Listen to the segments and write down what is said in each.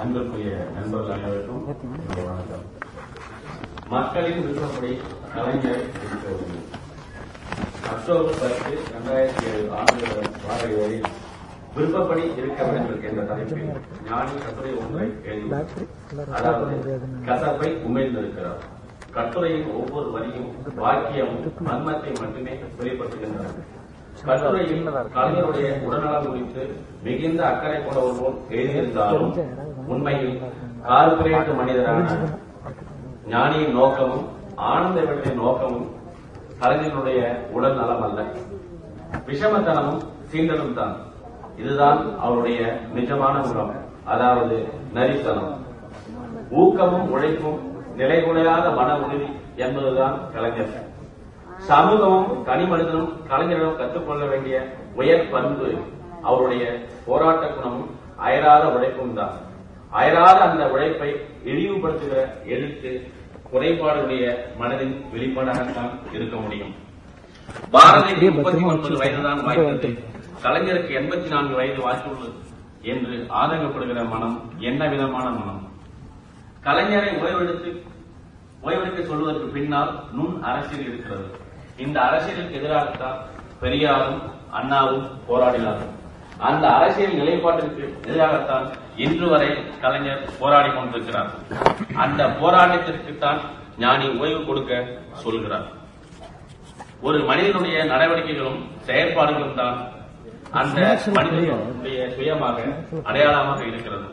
அன்பிற்குரிய நண்பர்கள் அனைவருக்கும் என்னுடைய வணக்கம் மக்களின் விருப்பப்படி கலைஞர் இருக்க வேண்டும் அக்டோபர் பத்து இரண்டாயிரத்தி ஏழு ஆண்டு வாடகை வரையில் விருப்பப்படி இருக்க வேண்டும் என்ற தலைப்பில் ஞானி கட்டுரை ஒன்றை எழுதியுள்ளார் அதாவது கசப்பை உமிழ்ந்திருக்கிறார் கட்டுரையின் ஒவ்வொரு வரியும் வாக்கியமும் மர்மத்தை மட்டுமே வெளிப்படுத்துகின்றன கட்டுரையில் கலைஞருடைய உடல்நலம் குறித்து மிகுந்த அக்கறை கொண்டவர் போல் எழுதியிருந்தாலும் உண்மையில் கார்பரேட் மனிதரான ஞானியின் நோக்கமும் ஆனந்த விடலின் நோக்கமும் கலைஞருடைய உடல் நலம் அல்ல விஷமத்தனமும் சீண்டலும் தான் இதுதான் அவருடைய நிஜமான குணம் அதாவது நரித்தனம் ஊக்கமும் உழைப்பும் நிலைகுலையாத மன உறுதி என்பதுதான் கலைஞர் சமூகமும் தனி மனிதனும் கலைஞரிடம் கற்றுக்கொள்ள வேண்டிய உயர் பண்பு அவருடைய போராட்ட குணமும் அயராத உழைப்பும் தான் அயராத அந்த உழைப்பை இழிவுபடுத்துகிற எழுத்து குறைபாடுடைய மனதின் வெளிப்பாடாகத்தான் இருக்க முடியும் பாரதிக்கு முப்பத்தி ஒன்பது வயதுதான் வாய்த்தது கலைஞருக்கு எண்பத்தி நான்கு வயது வாய்ப்புள்ளது என்று ஆதங்கப்படுகிற மனம் என்ன விதமான மனம் கலைஞரை ஓய்வெடுத்து ஓய்வெடுக்க சொல்வதற்கு பின்னால் நுண் அரசியல் இருக்கிறது இந்த அரசியலுக்கு எதிராகத்தான் பெரியாரும் அண்ணாவும் போராடினார்கள் அந்த அரசியல் நிலைப்பாட்டிற்கு எதிராகத்தான் இன்று வரை கலைஞர் போராடி கொண்டிருக்கிறார் அந்த போராட்டத்திற்குத்தான் ஞானி ஓய்வு கொடுக்க சொல்கிறார் ஒரு மனிதனுடைய நடவடிக்கைகளும் செயற்பாடுகளும் தான் அந்த மனிதனுடைய சுயமாக அடையாளமாக இருக்கிறது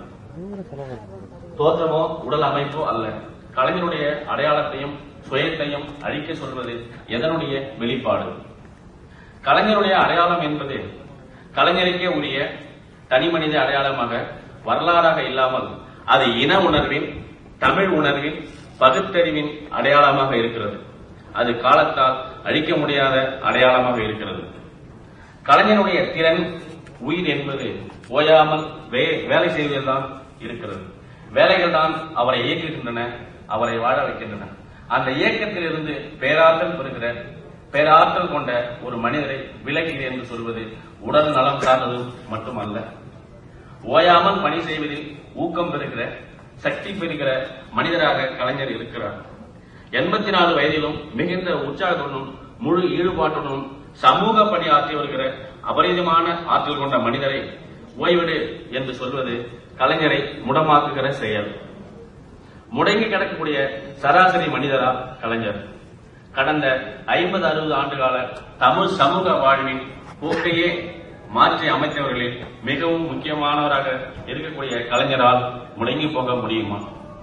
தோற்றமோ உடல் அமைப்போ அல்ல கலைஞருடைய அடையாளத்தையும் சுயத்தையும் அழிக்க சொல்வது எதனுடைய வெளிப்பாடு கலைஞருடைய அடையாளம் என்பது கலைஞருக்கே உரிய தனி மனித அடையாளமாக வரலாறாக இல்லாமல் அது இன உணர்வின் தமிழ் உணர்வின் பகுத்தறிவின் அடையாளமாக இருக்கிறது அது காலத்தால் அழிக்க முடியாத அடையாளமாக இருக்கிறது கலைஞருடைய திறன் உயிர் என்பது ஓயாமல் வே- வேலை செய்வதில்தான் இருக்கிறது வேலைகள் தான் அவரை இயக்குகின்றன அவரை வாழ வைக்கின்றன அந்த இயக்கத்திலிருந்து பேராற்றல் பெறுகிற பேராற்றல் கொண்ட ஒரு மனிதரை விலகிறேன் என்று சொல்வது உடல் நலம் சார்ந்தது மட்டுமல்ல ஓயாமல் பணி செய்வதில் ஊக்கம் பெறுகிற சக்தி பெறுகிற மனிதராக கலைஞர் இருக்கிறார் எண்பத்தி நாலு வயதிலும் மிகுந்த உற்சாகத்துடனும் முழு ஈடுபாட்டுடனும் சமூக பணி ஆற்றி வருகிற அபரிதமான ஆற்றல் கொண்ட மனிதரை ஓய்விடு என்று சொல்வது கலைஞரை முடமாக்குகிற செயல் முடங்கி கிடக்கக்கூடிய சராசரி மனிதரா கலைஞர் கடந்த ஐம்பது அறுபது ஆண்டுகால தமிழ் சமூக வாழ்வின் போக்கையே மாற்றி அமைத்தவர்களில் மிகவும் முக்கியமானவராக இருக்கக்கூடிய கலைஞரால் முடங்கி போக முடியுமா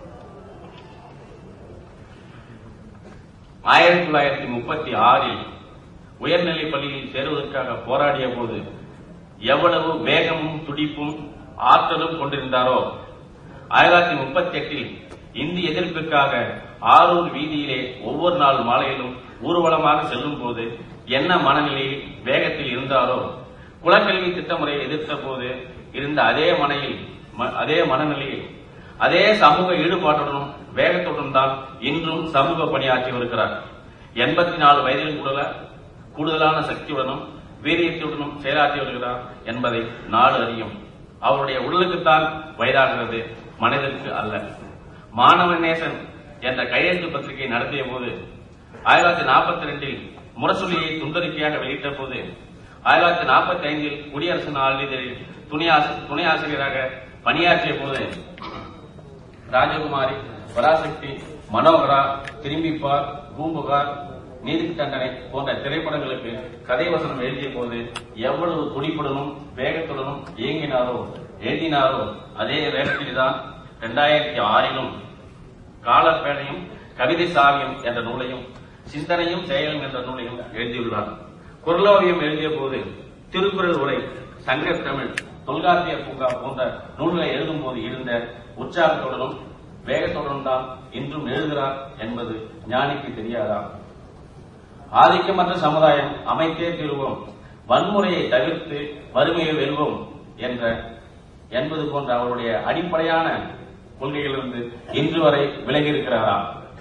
ஆயிரத்தி தொள்ளாயிரத்தி முப்பத்தி ஆறில் உயர்நிலைப் பள்ளியில் சேருவதற்காக போராடிய போது எவ்வளவு வேகமும் துடிப்பும் ஆற்றலும் கொண்டிருந்தாரோ ஆயிரத்தி தொள்ளாயிரத்தி முப்பத்தி எட்டில் இந்தி எதிர்ப்பிற்காக ஆரூர் வீதியிலே ஒவ்வொரு நாள் மாலையிலும் ஊர்வலமாக செல்லும் போது என்ன மனநிலையில் வேகத்தில் இருந்தாரோ குலக்கல்வி திட்டமுறையை எதிர்த்த போது இருந்த அதே மனையில் ம- அதே மனநிலையில் அதே சமூக ஈடுபாட்டுடனும் வேகத்துடன் தான் இன்றும் சமூக பணியாற்றி வருகிறார் எண்பத்தி நாலு வயதில் கூட கூடுதலான சக்தியுடனும் வீரியத்துடனும் செயலாற்றி வருகிறார் என்பதை நாடு அறியும் அவருடைய உடலுக்குத்தான் வயதாகிறது மனிதருக்கு அல்ல மாணவ நேசன் என்ற கையெழுத்து பத்திரிகை நடத்திய போது ஆயிரத்தி தொள்ளாயிரத்தி நாற்பத்தி ரெண்டில் முரசொலியை துண்டறிக்கையாக வெளியிட்ட போது ஆயிரத்தி தொள்ளாயிரத்தி நாற்பத்தி ஐந்தில் குடியரசு நாளிதழில் துணை ஆசி- துணை ஆசிரியராக பணியாற்றிய போது ராஜகுமாரி பராசக்தி மனோகரா திரும்பிப்பார் பூம்புகார் நீதி தண்டனை போன்ற திரைப்படங்களுக்கு கதை வசனம் எழுதிய போது எவ்வளவு துடிப்புடனும் வேகத்துடனும் இயங்கினாரோ எழுதினாரோ அதே வேகத்தில்தான் இரண்டாயிரத்தி ஆறிலும் காலப்பேழையும் கவிதை சாவியம் என்ற நூலையும் சிந்தனையும் செயலும் என்ற நூலையும் எழுதியுள்ளார் குரலோவியம் எழுதிய போது திருக்குறள் உரை சங்கத்தமிழ் தொல்காப்பிய பூங்கா போன்ற நூல்களை எழுதும் போது இருந்த உற்சாகத்துடனும் வேகத்துடனும் தான் இன்றும் எழுதுகிறார் என்பது ஞானிக்கு தெரியாதா ஆதிக்கமற்ற சமுதாயம் அமைத்தே தீர்வோம் வன்முறையை தவிர்த்து வறுமையை வெல்வோம் என்ற என்பது போன்ற அவருடைய அடிப்படையான கொள்கைகளிலிருந்து இன்று வரை விலகி இருக்கிறாரா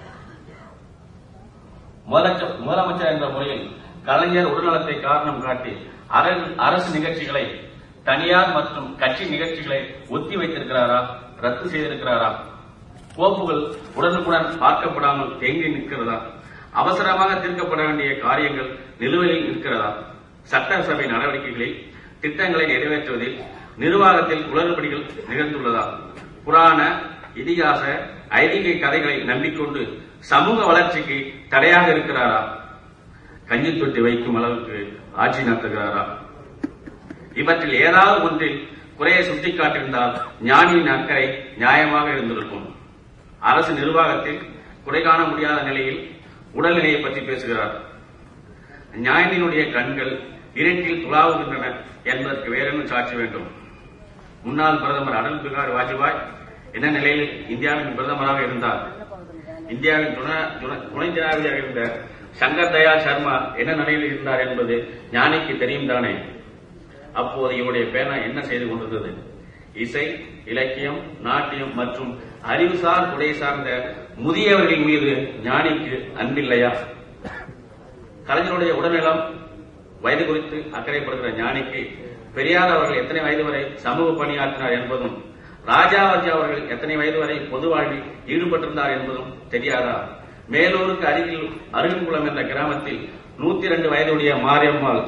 முதலமைச்சர் முதலமைச்சர் என்ற முறையில் கலைஞர் உடல்நலத்தை காரணம் காட்டி அர- அரசு நிகழ்ச்சிகளை தனியார் மற்றும் கட்சி நிகழ்ச்சிகளை ஒத்தி வைத்திருக்கிறாரா ரத்து செய்திருக்கிறாரா கோப்புகள் உடனுக்குடன் பார்க்கப்படாமல் தேங்கி நிற்கிறதா அவசரமாக தீர்க்கப்பட வேண்டிய காரியங்கள் நிலுவையில் இருக்கிறதா சட்டசபை நடவடிக்கைகளில் திட்டங்களை நிறைவேற்றுவதில் நிர்வாகத்தில் குளறுபடிகள் நிகழ்ந்துள்ளதா புராண இதிகாச ஐதீக கதைகளை நம்பிக்கொண்டு சமூக வளர்ச்சிக்கு தடையாக இருக்கிறாரா கஞ்சி தொட்டி வைக்கும் அளவுக்கு ஆட்சி நடத்துகிறாரா இவற்றில் ஏதாவது ஒன்றில் குறையை சுட்டிக்காட்டியிருந்தால் ஞானியின் அக்கறை நியாயமாக இருந்திருக்கும் அரசு நிர்வாகத்தில் குறை காண முடியாத நிலையில் உடல்நிலையை பற்றி பேசுகிறார் ஞானியினுடைய கண்கள் இருட்டில் துளாவுகின்றன என்பதற்கு வேறென்னும் சாட்சி வேண்டும் முன்னாள் பிரதமர் அடல் பிகாரி வாஜ்பாய் என்ன நிலையில் இந்தியாவின் பிரதமராக இருந்தார் இந்தியாவின் துணை- துணை- துணை ஜனாதிபதியாக இருந்த சங்கர் தயாள் சர்மா என்ன நிலையில் இருந்தார் என்பது ஞானிக்கு தெரியும் தானே அப்போது இவருடைய பேனா என்ன செய்து கொண்டிருந்தது இசை இலக்கியம் நாட்டியம் மற்றும் அறிவுசார் துறை சார்ந்த முதியவர்களின் மீது ஞானிக்கு அன்பில்லையா கலைஞருடைய உடல்நலம் வயது குறித்து அக்கறைப்படுகிற ஞானிக்கு பெரியார் அவர்கள் எத்தனை வயது வரை சமூக பணியாற்றினார் என்பதும் ராஜாவர்ஜி அவர்கள் எத்தனை வயது வரை பொது வாழ்வில் ஈடுபட்டிருந்தார் என்பதும் தெரியாதா மேலூருக்கு அருகில் அருகன்குளம் என்ற கிராமத்தில் நூத்தி ரெண்டு வயதுடைய மாரியம்மாள்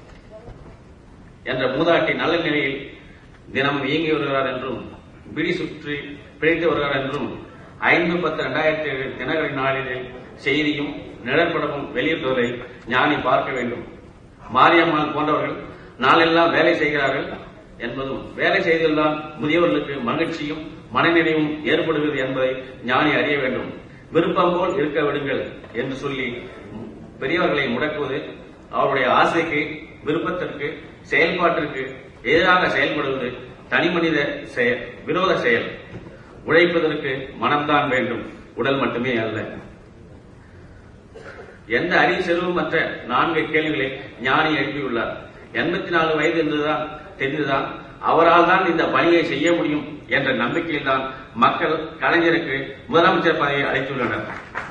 என்ற மூதாட்டி நல்ல நிலையில் தினமும் இயங்கி வருகிறார் என்றும் பிடி சுற்றி பிழைத்து வருகிறார் என்றும் ஐந்து பத்து இரண்டாயிரத்தி ஏழு தினகரன் நாளிதழில் செய்தியும் நிழற்படமும் வெளியிட்டுவதை ஞானி பார்க்க வேண்டும் மாரியம்மாள் போன்றவர்கள் நாளெல்லாம் வேலை செய்கிறார்கள் என்பதும் வேலை செய்தெல்லாம் முதியவர்களுக்கு மகிழ்ச்சியும் மனநிறைவும் ஏற்படுகிறது என்பதை ஞானி அறிய வேண்டும் விருப்பம் போல் இருக்க விடுங்கள் என்று சொல்லி பெரியவர்களை முடக்குவது அவருடைய ஆசைக்கு விருப்பத்திற்கு செயல்பாட்டிற்கு எதிராக செயல்படுவது தனிமனித செயல் விரோத செயல் உழைப்பதற்கு மனம்தான் வேண்டும் உடல் மட்டுமே அல்ல எந்த அறிவு செல்வமற்ற நான்கு கேள்விகளை ஞானி எழுப்பியுள்ளார் எண்பத்தி நாலு வயது என்றுதான் தெரிந்துதான் அவரால் தான் இந்த பணியை செய்ய முடியும் என்ற நம்பிக்கையில் தான் மக்கள் கலைஞருக்கு முதலமைச்சர் பதவியை அளித்துள்ளனர்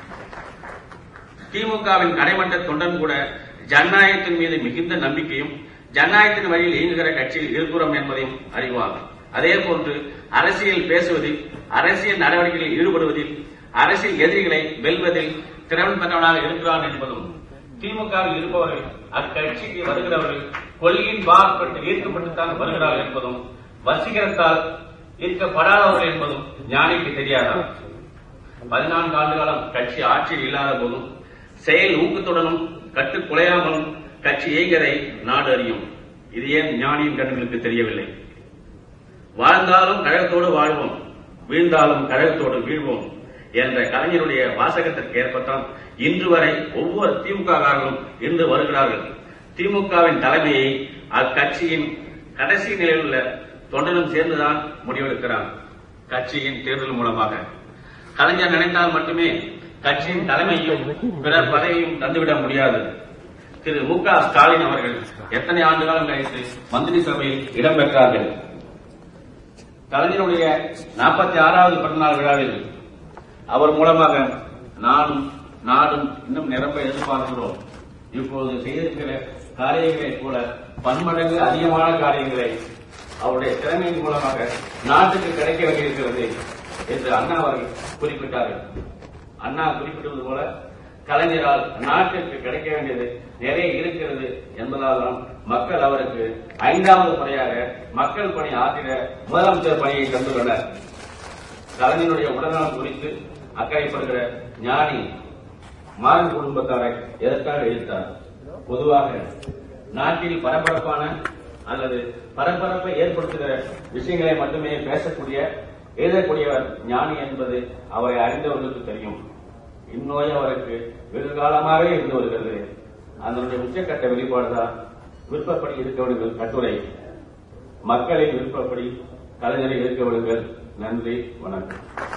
திமுகவின் கடைமட்ட தொண்டன் கூட ஜனநாயகத்தின் மீது மிகுந்த நம்பிக்கையும் ஜனநாயகத்தின் வழியில் இயங்குகிற கட்சியில் இருக்கிறோம் என்பதையும் அறிவார் அதே போன்று அரசியல் பேசுவதில் அரசியல் நடவடிக்கைகளில் ஈடுபடுவதில் அரசியல் எதிரிகளை வெல்வதில் திறன் பெற்றவனாக இருக்கிறான் என்பதும் திமுகவில் இருப்பவர்கள் அக்கட்சிக்கு வருகிறவர்கள் கொள்கையின் பாகப்பட்டு ஈர்க்கப்பட்டுத்தான் வருகிறார்கள் என்பதும் வசீகரத்தால் ஈர்க்கப்படாதவர்கள் என்பதும் ஞானிக்கு தெரியாதா பதினான்கு ஆண்டு காலம் கட்சி ஆட்சியில் இல்லாத போதும் செயல் ஊக்கத்துடனும் கட்டுக் குலையாமலும் கட்சி இயங்கியதை நாடு அறியும் இது ஏன் ஞானியின் கண்களுக்கு தெரியவில்லை வாழ்ந்தாலும் கழகத்தோடு வாழ்வோம் வீழ்ந்தாலும் கழகத்தோடு வீழ்வோம் என்ற கலைஞருடைய வாசகத்திற்கு ஏற்பத்தான் இன்று வரை ஒவ்வொரு திமுக காரர்களும் இன்று வருகிறார்கள் திமுகவின் தலைமையை அக்கட்சியின் கடைசி நிலையில் உள்ள தொண்டனும் சேர்ந்துதான் முடிவெடுக்கிறான் கட்சியின் தேர்தல் மூலமாக கலைஞர் நினைத்தால் மட்டுமே கட்சியின் தலைமையும் பிறர் பதவியும் தந்துவிட முடியாது திரு மு க ஸ்டாலின் அவர்கள் எத்தனை ஆண்டு காலம் கழித்து மந்திரி சபையில் இடம்பெற்றார்கள் கலைஞருடைய நாற்பத்தி ஆறாவது பிறந்தநாள் விழாவில் அவர் மூலமாக நானும் நாடும் இன்னும் நிரம்ப எதிர்பார்க்கிறோம் இப்போது செய்திருக்கிற காரியங்களைப் போல பன்மடங்கு அதிகமான காரியங்களை அவருடைய திறமையின் மூலமாக நாட்டுக்கு கிடைக்க வேண்டியிருக்கிறது என்று அண்ணா அவர்கள் குறிப்பிட்டார்கள் அண்ணா குறிப்பிட்டது போல கலைஞரால் நாட்டிற்கு கிடைக்க வேண்டியது நிறைய இருக்கிறது என்பதால் தான் மக்கள் அவருக்கு ஐந்தாவது முறையாக மக்கள் பணி ஆற்றிட முதலமைச்சர் பணியை தந்துள்ளனர் கலைஞருடைய உடல்நலம் குறித்து அக்கறைப்படுகிற ஞானி மாறன் குடும்பத்தாரை எதற்காக எதிர்த்தார் பொதுவாக நாட்டில் பரபரப்பான அல்லது பரபரப்பை ஏற்படுத்துகிற விஷயங்களை மட்டுமே பேசக்கூடிய எழுதக்கூடியவர் ஞானி என்பது அவரை அறிந்தவர்களுக்கு தெரியும் இந்நோய் அவருக்கு வெகு காலமாகவே இருந்து வருகிறது அதனுடைய உச்சக்கட்ட வெளிப்பாடுதான் விருப்பப்படி இருக்க விடுங்கள் கட்டுரை மக்களின் விருப்பப்படி கலைஞரை இருக்க விடுங்கள் நன்றி வணக்கம்